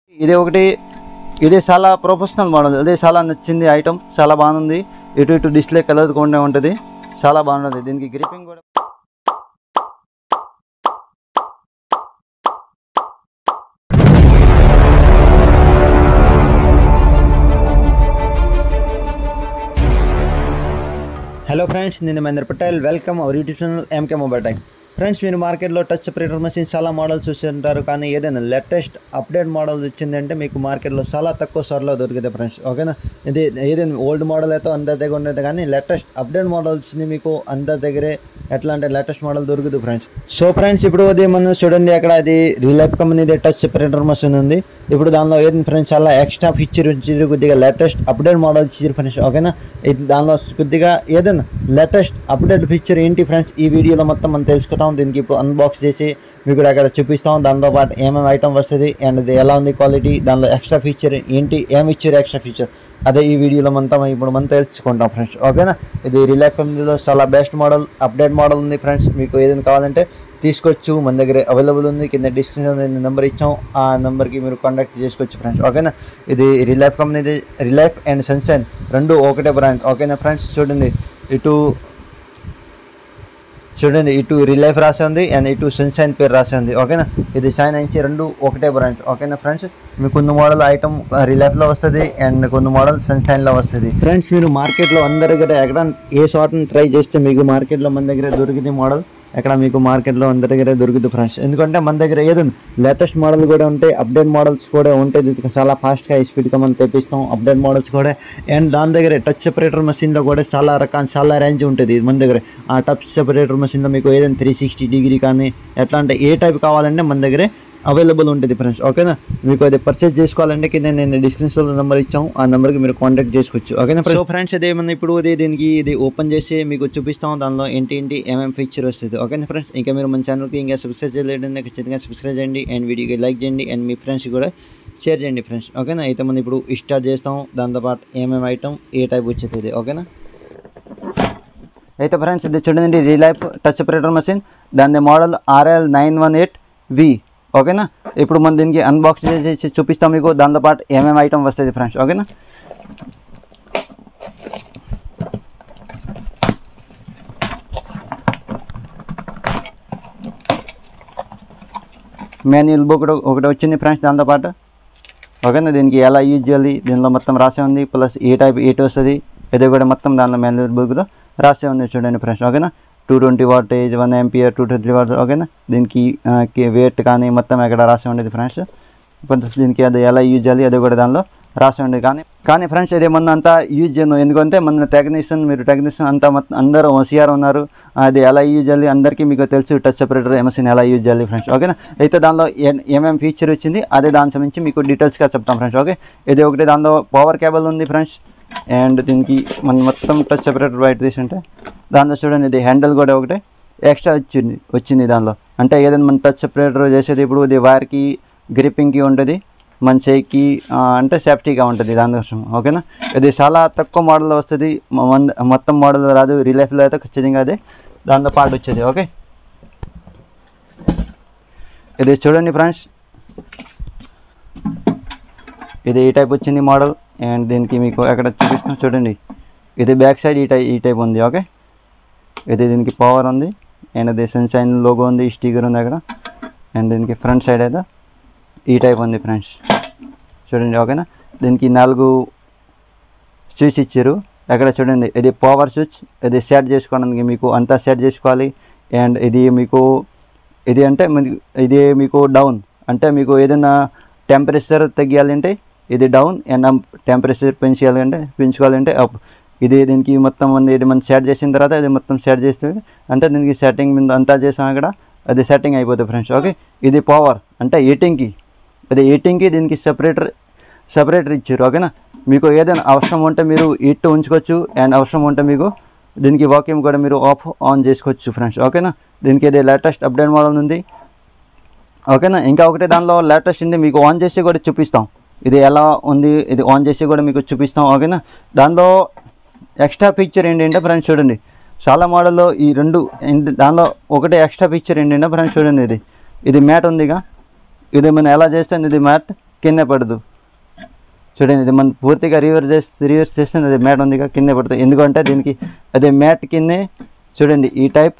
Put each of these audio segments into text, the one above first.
ఇది ఒకటి ఇది చాలా ప్రొఫెషనల్ మోడల్ ఇది చాలా నచ్చింది ఐటమ్ చాలా బాగుంది ఇటు ఇటు డిస్ప్లే కలర్కుండా ఉంటుంది చాలా బాగుంటుంది దీనికి గ్రిప్పింగ్ కూడా హలో ఫ్రెండ్స్ నేను Mahendra Patel welcome our YouTube channel MK mobile tech friends మీరు మార్కెట్లో టచ్ సెపరేటర్ మషిన్ చాలా మోడల్స్ చూసి ఉంటారు కానీ ఏదైనా లేటెస్ట్ అప్డేట్ మోడల్ వచ్చిందంటే మీకు మార్కెట్లో చాలా తక్కువ సార్లో దొరుకుతాయి ఫ్రెండ్స్ ఓకేనా ఇది ఏదైనా ఓల్డ్ మోడల్ అయితే అందరి దగ్గర ఉండేది కానీ లేటెస్ట్ అప్డేట్ మోడల్ వచ్చింది మీకు అందరి దగ్గరే ఎట్లా అంటే లేటెస్ట్ మోడల్ దొరుకుతుంది ఫ్రెండ్స్ సో ఫ్రెండ్స్ ఇప్పుడు అది మనం చూడండి అక్కడ అది రిలైఫ్ కంపెనీది టచ్ సెపరేటర్ మషిన్ ఉంది ఇప్పుడు దానిలో ఏదైనా ఫ్రెండ్స్ చాలా ఎక్స్ట్రా ఫీచర్ ఇచ్చారు కొద్దిగా లేటెస్ట్ అప్డేట్ మోడల్ ఇచ్చారు ఫ్రెండ్స్ ఓకేనా ఇది దానిలో కొద్దిగా ఏదైనా లేటెస్ట్ అప్డేట్ ఫీచర్ ఏంటి ఫ్రెండ్స్ ఈ వీడియోలో మొత్తం మనం తెలుసుకుంటాం దీనికి ఇప్పుడు అన్బాక్స్ చేసి మీకు అక్కడ చూపిస్తాం దాంతో పాటు ఏమేమి ఐటమ్ వస్తుంది అండ్ ఇది ఎలా ఉంది క్వాలిటీ దానిలో ఎక్స్ట్రా ఫీచర్ ఏంటి ఏమి ఇచ్చారు ఎక్స్ట్రా ఫీచర్ అదే ఈ వీడియోలో మొత్తం ఇప్పుడు మనం తెలుసుకుంటాం ఫ్రెండ్స్ ఓకేనా ఇది రిలాక్స్ కంపెనీలో చాలా బెస్ట్ మోడల్ అప్డేట్ మోడల్ ఉంది ఫ్రెండ్స్ మీకు ఏదైనా కావాలంటే తీసుకోవచ్చు మన దగ్గర అవైలబుల్ ఉంది కింద డిస్క్రిప్షన్ నెంబర్ ఇచ్చాం ఆ నెంబర్కి మీరు కాంటాక్ట్ చేసుకోవచ్చు ఫ్రెండ్స్ ఓకేనా ఇది రిలైఫ్ కంపెనీది రిలైఫ్ అండ్ సన్షైన్ రెండు ఒకటే బ్రాండ్ ఓకేనా ఫ్రెండ్స్ చూడండి ఇటు చూడండి ఇటు రిలైఫ్ రాసి ఉంది అండ్ ఇటు సన్షైన్ పేరు రాసి ఉంది ఓకేనా ఇది షైన్ ఐన్సీ రెండు ఒకటే బ్రాండ్ ఓకేనా ఫ్రెండ్స్ మీకు కొన్ని మోడల్ ఐటమ్ రిలైఫ్లో వస్తుంది అండ్ కొన్ని మోడల్ సన్షైన్లో వస్తుంది ఫ్రెండ్స్ మీరు మార్కెట్లో అందరి దగ్గర ఎక్కడ ఏ షార్ట్ని ట్రై చేస్తే మీకు మార్కెట్లో మన దగ్గర దొరికింది మోడల్ ఎక్కడ మీకు మార్కెట్లో అందరి దగ్గర దొరుకుతుంది ఫ్రెండ్స్ ఎందుకంటే మన దగ్గర ఏదైనా లేటెస్ట్ మోడల్ కూడా ఉంటాయి అప్డేట్ మోడల్స్ కూడా ఉంటాయి ఇది చాలా ఫాస్ట్గా స్పీడ్గా మనం తెప్పిస్తాం అప్డేట్ మోడల్స్ కూడా అండ్ దాని దగ్గర టచ్ సెపరేటర్ మషిన్లో కూడా చాలా రకాల చాలా రేంజ్ ఉంటుంది మన దగ్గర ఆ టచ్ సెపరేటర్ మషిన్లో మీకు ఏదైనా త్రీ సిక్స్టీ డిగ్రీ కానీ ఎట్లా అంటే ఏ టైప్ కావాలంటే మన దగ్గరే అవైలబుల్ ఉంటుంది ఫ్రెండ్స్ ఓకేనా మీకు అది పర్చేస్ చేసుకోవాలంటే కింద నేను డిస్క్రిప్షన్లో నెంబర్ ఇచ్చాం ఆ నెంబర్కి మీరు కాంటాక్ట్ చేసుకోవచ్చు ఓకేనా సో ఫ్రెండ్స్ ఇది ఏమన్నా ఇప్పుడు ఇది దీనికి ఇది ఓపెన్ చేసి మీకు చూపిస్తాం దానిలో ఏంటి ఏంటి ఏమేమి ఫీచర్ వస్తుంది ఓకేనా ఫ్రెండ్స్ ఇంకా మీరు మన ఛానల్కి ఇంకా సబ్స్క్రైబ్ చేయలేదంటే ఖచ్చితంగా సబ్స్క్రైబ్ చేయండి అండ్ వీడియోకి లైక్ చేయండి అండ్ మీ ఫ్రెండ్స్ కూడా షేర్ చేయండి ఫ్రెండ్స్ ఓకేనా అయితే మనం ఇప్పుడు స్టార్ట్ చేస్తాం దాంతోపాటు ఏమేమి ఐటమ్ ఏ టైప్ వచ్చేది ఇది ఓకేనా అయితే ఫ్రెండ్స్ ఇది చూడండి రీలైఫ్ టచ్ ఆపరేటర్ మషిన్ దాని model RL nine one eight V ఓకేనా ఇప్పుడు మనం దీనికి అన్బాక్స్ చేసి చూపిస్తాం మీకు దాంతోపాటు ఏమేమి ఐటమ్ వస్తుంది ఫ్రెండ్స్ ఓకేనా మాన్యువల్ బుక్ కూడా ఒకటి వచ్చింది ఫ్రెండ్స్ దాంతోపాటు ఓకేనా దీనికి ఎలా యూజ్ చేయాలి దీనిలో మొత్తం రాసే ఉంది ప్లస్ ఏ టైప్ ఎయిట్ వస్తుంది ఇది కూడా మొత్తం దానిలో మాన్యువల్ బుక్లో రాసే ఉంది చూడండి ఫ్రెండ్స్ ఓకేనా two twenty wattage one MPR two twenty watt ఓకేనా దీనికి వెయిట్ కానీ మొత్తం ఎక్కడ రాసి ఉండేది ఫ్రెండ్స్ కొంత దీనికి అది ఎలా యూజ్ చేయాలి అది కూడా దానిలో రాసి ఉండేది కానీ కానీ ఫ్రెండ్స్ ఇది మొన్న అంతా యూజ్ చేయను ఎందుకంటే మన టెక్నీషియన్ మీరు టెక్నీషియన్ అంతా మొత్తం అందరూ హోషియార్ ఉన్నారు అది ఎలా యూజ్ చేయాలి అందరికీ మీకు తెలుసు టచ్ సెపరేటర్ ఎంఎస్సీని ఎలా యూజ్ చేయాలి ఫ్రెండ్స్ ఓకేనా అయితే దానిలో ఏ- ఏమేమి ఫీచర్ వచ్చింది అదే దాని సంబంధించి మీకు డీటెయిల్స్గా చెప్తాం ఫ్రెండ్స్ ఓకే ఇది ఒకటి దానిలో పవర్ కేబుల్ ఉంది ఫ్రెండ్స్ అండ్ దీనికి మనం మొత్తం టచ్ సెపరేటర్ బయట తీసుంటే దాంట్లో చూడండి ఇది హ్యాండిల్ కూడా ఒకటే ఎక్స్ట్రా వచ్చింది వచ్చింది దానిలో అంటే ఏదైనా మన టచ్ సెపరేటర్ చేసేది ఇప్పుడు ఇది వైర్కి గ్రిప్పింగ్కి ఉంటుంది మన చేయికి ఆ, అంటే సేఫ్టీగా ఉంటుంది దానికోసం ఓకేనా ఇది చాలా తక్కువ మోడల్ వస్తుంది మ- మన- మొత్తం మోడల్ రాదు రిలైఫ్లో అయితే ఖచ్చితంగా అది దాంతో పాటు వచ్చేది ఓకే ఇది చూడండి ఫ్రెండ్స్ ఇది ఈ టైప్ వచ్చింది మోడల్ అండ్ దీనికి మీకు ఎక్కడ చూపిస్తాం చూడండి ఇది బ్యాక్ సైడ్ ఈ టైప్ ఈ టైప్ ఉంది ఓకే ఇది దీనికి పవర్ ఉంది అండ్ ఇది సన్షైన్ లోగో ఉంది స్టిక్కర్ ఉంది అక్కడ అండ్ దీనికి ఫ్రంట్ సైడ్ అయితే ఈ టైప్ ఉంది ఫ్రెండ్స్ చూడండి ఓకేనా దీనికి నాలుగు స్విచ్ ఇచ్చారు అక్కడ చూడండి ఇది పవర్ స్విచ్ ఇది సెట్ చేసుకోవడానికి మీకు అంతా సెట్ చేసుకోవాలి అండ్ ఇది మీకు ఇది అంటే మీకు ఇది మీకు డౌన్ అంటే మీకు ఏదైనా టెంపరేచర్ తగ్గియాలంటే ఇది డౌన్ అండ్ టెంపరేచర్ పెంచాలంటే పెంచుకోవాలంటే అప్ ఇది దీనికి మొత్తం ఉంది ఇది మనం సెట్ చేసిన తర్వాత ఇది మొత్తం సెట్ చేస్తే అంటే దీనికి సెట్టింగ్ మీద అంతా చేసాం అక్కడ అది సెట్టింగ్ అయిపోతుంది ఫ్రెండ్స్ ఓకే ఇది పవర్ అంటే ఎయిటింగ్కి అది ఎయిటింగ్కి దీనికి సెపరేటర్ సెపరేటర్ ఇచ్చారు ఓకేనా మీకు ఏదైనా అవసరం ఉంటే మీరు ఇటు ఉంచుకోవచ్చు అండ్ అవసరం ఉంటే మీకు దీనికి వాక్యూమ్ కూడా మీరు ఆఫ్ ఆన్ చేసుకోవచ్చు ఫ్రెండ్స్ ఓకేనా దీనికి ఇది లేటెస్ట్ అప్డేట్ మోడల్ ఉంది ఓకేనా ఇంకా ఒకటి దానిలో లేటెస్ట్ ఉంది మీకు ఆన్ చేసి కూడా చూపిస్తాం ఇది ఎలా ఉంది ఇది ఆన్ చేసి కూడా మీకు చూపిస్తాం ఓకేనా దానిలో ఎక్స్ట్రా ఫీచర్ ఏంటంటే ఫ్రెండ్స్ చూడండి చాలా మోడల్లో ఈ రెండు ఏంటి- దానిలో ఒకటి ఎక్స్ట్రా ఫీచర్ ఏంటంటే ఫ్రెండ్స్ చూడండి ఇది ఇది మ్యాట్ ఉందిగా ఇది మనం ఎలా చేస్తే ఇది మ్యాట్ కింద పడదు చూడండి ఇది మనం పూర్తిగా రివర్స్ చేస్తే రివర్స్ చేస్తే అది మ్యాట్ ఉందిగా కింద పడుతుంది ఎందుకంటే దీనికి అదే మ్యాట్ కిందే చూడండి ఈ టైప్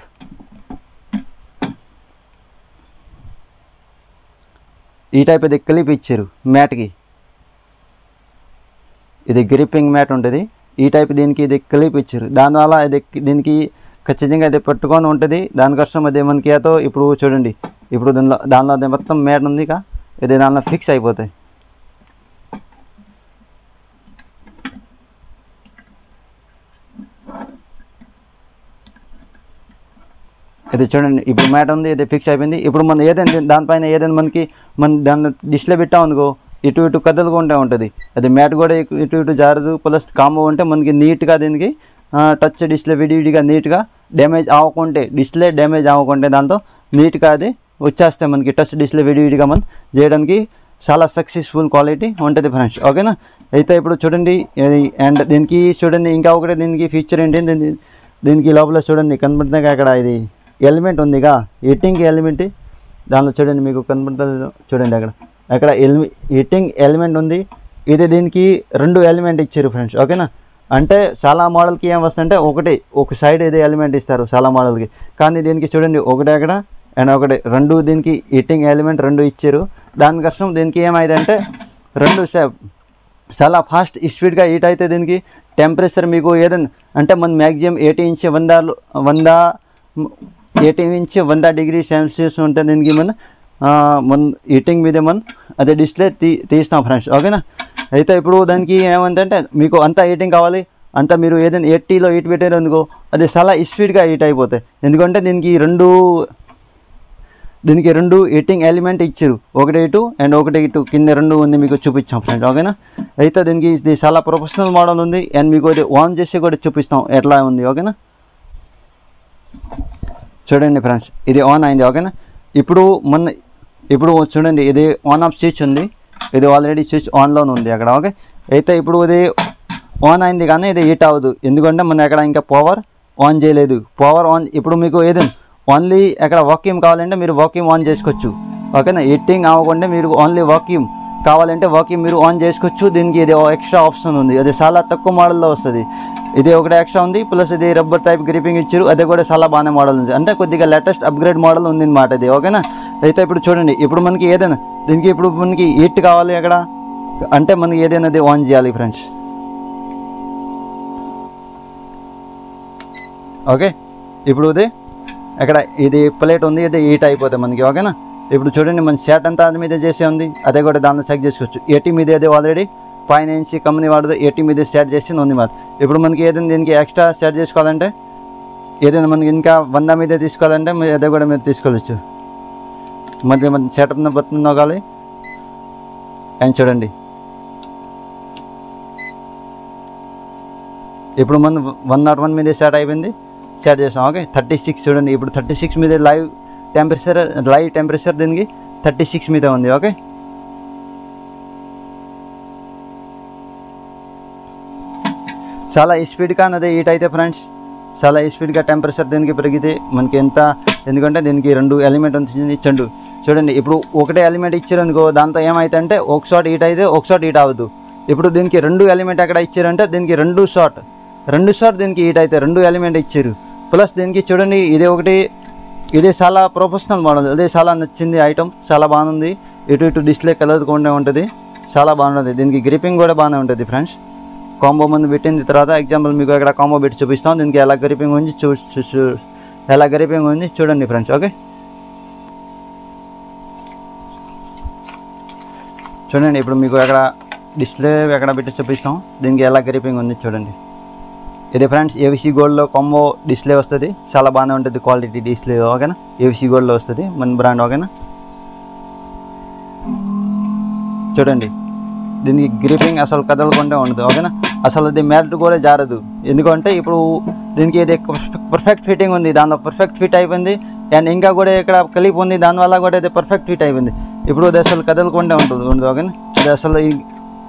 ఈ టైప్ అది కలిపి ఇచ్చారు మ్యాట్కి ఇది గ్రిప్పింగ్ మ్యాట్ ఉంటుంది ఈ టైప్ దీనికి ఇది కలిపి ఇచ్చారు దానివల్ల ఇది దీనికి ఖచ్చితంగా అది పట్టుకొని ఉంటుంది దానికోసం అది మనకి ఏదో ఇప్పుడు చూడండి ఇప్పుడు దానిలో దానిలో అది మొత్తం మ్యాట్ ఉంది ఇక ఇది దానిలో ఫిక్స్ అయిపోతాయి ఇది చూడండి ఇప్పుడు మ్యాట్ ఉంది ఇది ఫిక్స్ అయిపోయింది ఇప్పుడు మనం ఏదైనా దీని- దానిపైన ఏదైనా మనకి మన దాన్ని డిస్ప్లే పెట్టాం అనుకో ఇటు ఇటు కదలుకుంటూ ఉంటుంది అది మ్యాట్ కూడా ఇటు ఇటు ఇటు జారదు ప్లస్ కాంబో ఉంటే మనకి నీట్గా దీనికి టచ్ డిస్ప్లే విడివిడిగా నీట్గా డ్యామేజ్ అవ్వకుంటే డిస్ప్లే డ్యామేజ్ అవ్వకుంటే దాంతో నీట్గా అది వచ్చేస్తాయి మనకి టచ్ డిస్ప్లే విడివిడిగా మనం చేయడానికి చాలా సక్సెస్ఫుల్ క్వాలిటీ ఉంటుంది ఫ్రెండ్స్ ఓకేనా అయితే ఇప్పుడు చూడండి అండ్ దీనికి చూడండి ఇంకా ఒకటి దీనికి ఫీచర్ ఏంటి దీని దీనికి లోపల చూడండి కనబడుతుంది అక్కడ ఇది ఎలిమెంట్ ఉందిగా ఎట్టింగ్ ఎలిమెంట్ దానిలో చూడండి మీకు కనబడుతుంది చూడండి అక్కడ అక్కడ ఎలిమి ఎట్టింగ్ ఎలిమెంట్ ఉంది ఇది దీనికి రెండు ఎలిమెంట్ ఇచ్చారు ఫ్రెండ్స్ ఓకేనా అంటే చాలా మోడల్కి ఏం వస్తుందంటే ఒకటి ఒక సైడ్ ఇది ఎలిమెంట్ ఇస్తారు చాలా మోడల్కి కానీ దీనికి చూడండి ఒకటి అక్కడ అండ్ ఒకటి రెండు దీనికి ఎట్టింగ్ ఎలిమెంట్ రెండు ఇచ్చారు దానికోసం దీనికి ఏమైందంటే రెండు సే- చాలా ఫాస్ట్ స్పీడ్గా హీట్ అయితే దీనికి టెంపరేచర్ మీకు ఏదైనా అంటే మన మ్యాక్సిమం ఎయిటీ ఇంచ్ వంద వంద ఎయిటీ ఇంచ్ వంద డిగ్రీ సెల్సియస్ ఉంటుంది దీనికి మన ఆ, మన హీటింగ్ మీద మన అదే డిస్ప్లే తీ తీసినాం ఫ్రెండ్స్ ఓకేనా అయితే ఇప్పుడు దానికి ఏమంటే మీకు అంత హీటింగ్ కావాలి అంతా మీరు ఏదైనా ఎయిటీలో హీట్ పెట్టారు అనుకో అది చాలా స్పీడ్గా హీట్ అయిపోతాయి ఎందుకంటే దీనికి రెండు దీనికి రెండు హీటింగ్ ఎలిమెంట్ ఇచ్చారు ఒకటి ఇటు అండ్ ఒకటి ఇటు కింద రెండు ఉంది మీకు చూపించాం ఫ్రెండ్ ఓకేనా అయితే దీనికి ఇది చాలా ప్రొఫెషనల్ మోడల్ ఉంది అండ్ మీకు అది ఆన్ చేసి కూడా చూపిస్తాం ఎట్లా ఉంది ఓకేనా చూడండి ఫ్రెండ్స్ ఇది ఆన్ అయింది ఓకేనా ఇప్పుడు మన ఇప్పుడు చూడండి ఇది ఆన్ ఆఫ్ స్విచ్ ఉంది ఇది ఆల్రెడీ స్విచ్ ఆన్లోనే ఉంది అక్కడ ఓకే అయితే ఇప్పుడు ఇది ఆన్ అయింది కానీ ఇది హీట్ అవ్వదు ఎందుకంటే మన అక్కడ ఇంకా పవర్ ఆన్ చేయలేదు పవర్ ఆన్ ఇప్పుడు మీకు ఏదైనా ఓన్లీ అక్కడ వాక్యూమ్ కావాలంటే మీరు వాక్యూమ్ ఆన్ చేసుకోవచ్చు ఓకేనా హీటింగ్ అవ్వకుండా మీరు ఓన్లీ వాక్యూమ్ కావాలంటే వాక్యూమ్ మీరు ఆన్ చేసుకోవచ్చు దీనికి ఇది ఎక్స్ట్రా ఆప్షన్ ఉంది అది చాలా తక్కువ మోడల్లో వస్తుంది ఇది ఒకటి ఎక్స్ట్రా ఉంది ప్లస్ ఇది రబ్బర్ టైప్ గ్రిపింగ్ ఇచ్చారు అది కూడా చాలా బాగానే మోడల్ ఉంది అంటే కొద్దిగా లేటెస్ట్ అప్గ్రేడ్ మోడల్ ఉంది అనమాట ఇది ఓకేనా అయితే ఇప్పుడు చూడండి ఇప్పుడు మనకి ఏదైనా దీనికి ఇప్పుడు మనకి హీట్ కావాలి అక్కడ అంటే మనకి ఏదైనా అది ఆన్ చేయాలి ఫ్రెండ్స్ ఓకే ఇప్పుడు ఇది అక్కడ ఇది ప్లేట్ ఉంది ఇది హీట్ అయిపోతుంది మనకి ఓకేనా ఇప్పుడు చూడండి మన షర్ట్ అంతా దాని మీద చేసే ఉంది అదే కూడా దానిలో చెక్ చేసుకోవచ్చు ఏటీ మీద అది ఆల్రెడీ పైన నుంచి కంపెనీ వాడదు ఏటీ మీద సెట్ చేసి ఉంది మరి ఇప్పుడు మనకి ఏదైనా దీనికి ఎక్స్ట్రా సెట్ చేసుకోవాలంటే ఏదైనా మనకి ఇంకా వంద మీద తీసుకోవాలంటే మీరు అదే కూడా మీరు తీసుకోవచ్చు మధ్య మన సెటప్ బతున్న నొక్కాలి అండ్ చూడండి ఇప్పుడు మనం వన్ నాట్ వన్ మీద సెట్ అయిపోయింది సెట్ చేసాం ఓకే థర్టీ సిక్స్ చూడండి ఇప్పుడు థర్టీ సిక్స్ మీద లైవ్ టెంపరేచర్ లైవ్ టెంపరేచర్ దీనికి థర్టీ సిక్స్ మీద ఉంది ఓకే చాలా స్పీడ్గా అన్నది హీట్ అయితే ఫ్రెండ్స్ చాలా స్పీడ్గా టెంపరేచర్ దీనికి పెరిగితే మనకి ఎంత ఎందుకంటే దీనికి రెండు ఎలిమెంట్ ఉంటుంది ఇచ్చండు చూడండి ఇప్పుడు ఒకటే ఎలిమెంట్ ఇచ్చారు అనుకో దాంతో ఏమైతే అంటే ఒక షాట్ హీట్ అయితే ఒక షాట్ హీట్ అవ్వదు ఇప్పుడు దీనికి రెండు ఎలిమెంట్ ఎక్కడ ఇచ్చారంటే దీనికి రెండు షాట్ రెండు షాట్ దీనికి హీట్ అయితే రెండు ఎలిమెంట్ ఇచ్చారు ప్లస్ దీనికి చూడండి ఇది ఒకటి ఇది చాలా ప్రొఫెషనల్ మోడల్ ఇది చాలా నచ్చింది ఐటమ్ చాలా బాగుంది ఇటు ఇటు డిస్ప్లే కలర్కుండా ఉంటుంది చాలా బాగుంటుంది దీనికి గ్రిపింగ్ కూడా బాగానే ఉంటుంది ఫ్రెండ్స్ కాంబో ముందు పెట్టిన తర్వాత ఎగ్జాంపుల్ మీకు ఇక్కడ కాంబో పెట్టి చూపిస్తాం దీనికి ఎలా గ్రిపింగ్ ఉంది చూ చూ- చూ- ఎలా గ్రిపింగ్ ఉంది చూడండి ఫ్రెండ్స్ ఓకే చూడండి ఇప్పుడు మీకు ఎక్కడ డిస్ప్లే ఎక్కడ పెట్టి చూపిస్తాం దీనికి ఎలా గ్రిపింగ్ ఉంది చూడండి ఇది ఫ్రెండ్స్ ఏవిసి గోల్డ్లో కాంబో డిస్ప్లే వస్తుంది చాలా బాగానే ఉంటుంది క్వాలిటీ డిస్ప్లే ఓకేనా ఏవిసి గోల్డ్లో వస్తుంది మన బ్రాండ్ ఓకేనా చూడండి దీనికి గ్రిపింగ్ అసలు కదలకుండా ఉండదు ఓకేనా అసలు అది మ్యాట్ కూడా జారదు ఎందుకంటే ఇప్పుడు దీనికి ఇది పర్ఫెక్ట్ ఫిట్టింగ్ ఉంది దానిలో పర్ఫెక్ట్ ఫిట్ అయిపోయింది అండ్ ఇంకా కూడా ఇక్కడ కలిపి ఉంది దానివల్ల కూడా ఇది పర్ఫెక్ట్ ఫిట్ అయిపోయింది ఇప్పుడు అది అసలు కదలకుండా ఉంటుంది ఉండదు ఓకేనా అది అసలు ఈ-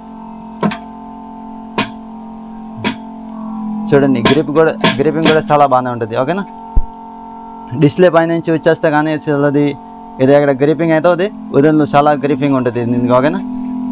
చూడండి గ్రిప్ కూడా గ్రిపింగ్ కూడా చాలా బాగానే ఉంటుంది ఓకేనా డిస్ప్లే పై నుంచి వచ్చేస్తే కానీ అసలు అది ఇది అక్కడ గ్రిపింగ్ అయితే అది ఉదయంలో చాలా గ్రిపింగ్ ఉంటుంది దీనికి ఓకేనా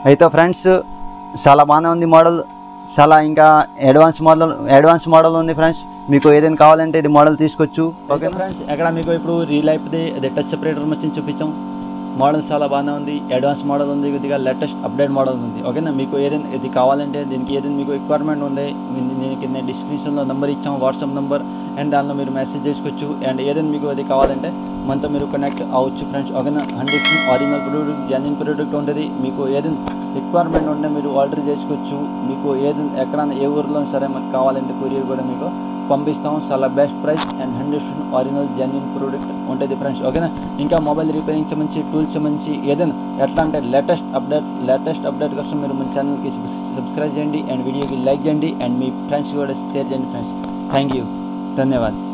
అయితే ఫ్రెండ్స్ చాలా బాగానే ఉంది మోడల్ చాలా ఇంకా అడ్వాన్స్ మోడల్ అడ్వాన్స్ మోడల్ ఉంది ఫ్రెండ్స్ మీకు ఏదైనా కావాలంటే ఇది మోడల్ తీసుకోవచ్చు ఓకే ఫ్రెండ్స్ ఇక్కడ మీకు ఇప్పుడు రీలైఫ్ది అది టచ్ సెపరేటర్ మెషిన్ చూపించాం మోడల్ చాలా బాగానే ఉంది అడ్వాన్స్ మోడల్ ఉంది కొద్దిగా లేటెస్ట్ అప్డేట్ మోడల్ ఉంది ఓకేనా మీకు ఏదైనా ఇది కావాలంటే దీనికి ఏదైనా మీకు రిక్వైర్మెంట్ ఉంది మీ- దీనికి నేను డిస్క్రిప్షన్లో నెంబర్ ఇచ్చాం వాట్సాప్ నెంబర్ అండ్ దానిలో మీరు మెసేజ్ చేసుకోవచ్చు అండ్ ఏదైనా మీకు అది కావాలంటే మనతో మీరు కనెక్ట్ అవ్వచ్చు ఫ్రెండ్స్ ఓకేనా hundred original product genuine product ఉంటుంది మీకు ఏదైనా రిక్వైర్మెంట్ ఉంటే మీరు ఆర్డర్ చేసుకోవచ్చు మీకు ఏదైనా ఎక్కడైనా ఏ ఊర్లో సరే మాకు కావాలంటే కొరియర్ కూడా మీకు పంపిస్తాం చాలా best price and hundred original genuine product ఉంటుంది ఫ్రెండ్స్ ఓకేనా ఇంకా మొబైల్ రిపేరింగ్ సంబంధించి టూల్స్ సంబంధించి ఏదైనా ఎట్లా అంటే లేటెస్ట్ అప్డేట్ లేటెస్ట్ అప్డేట్ కోసం మీరు మన ఛానల్కి సబ్స్క్రైబ్ చేయండి అండ్ వీడియోకి లైక్ చేయండి అండ్ మీ ఫ్రెండ్స్ కూడా షేర్ చేయండి ఫ్రెండ్స్ థ్యాంక్ యూ ధన్యవాదాలు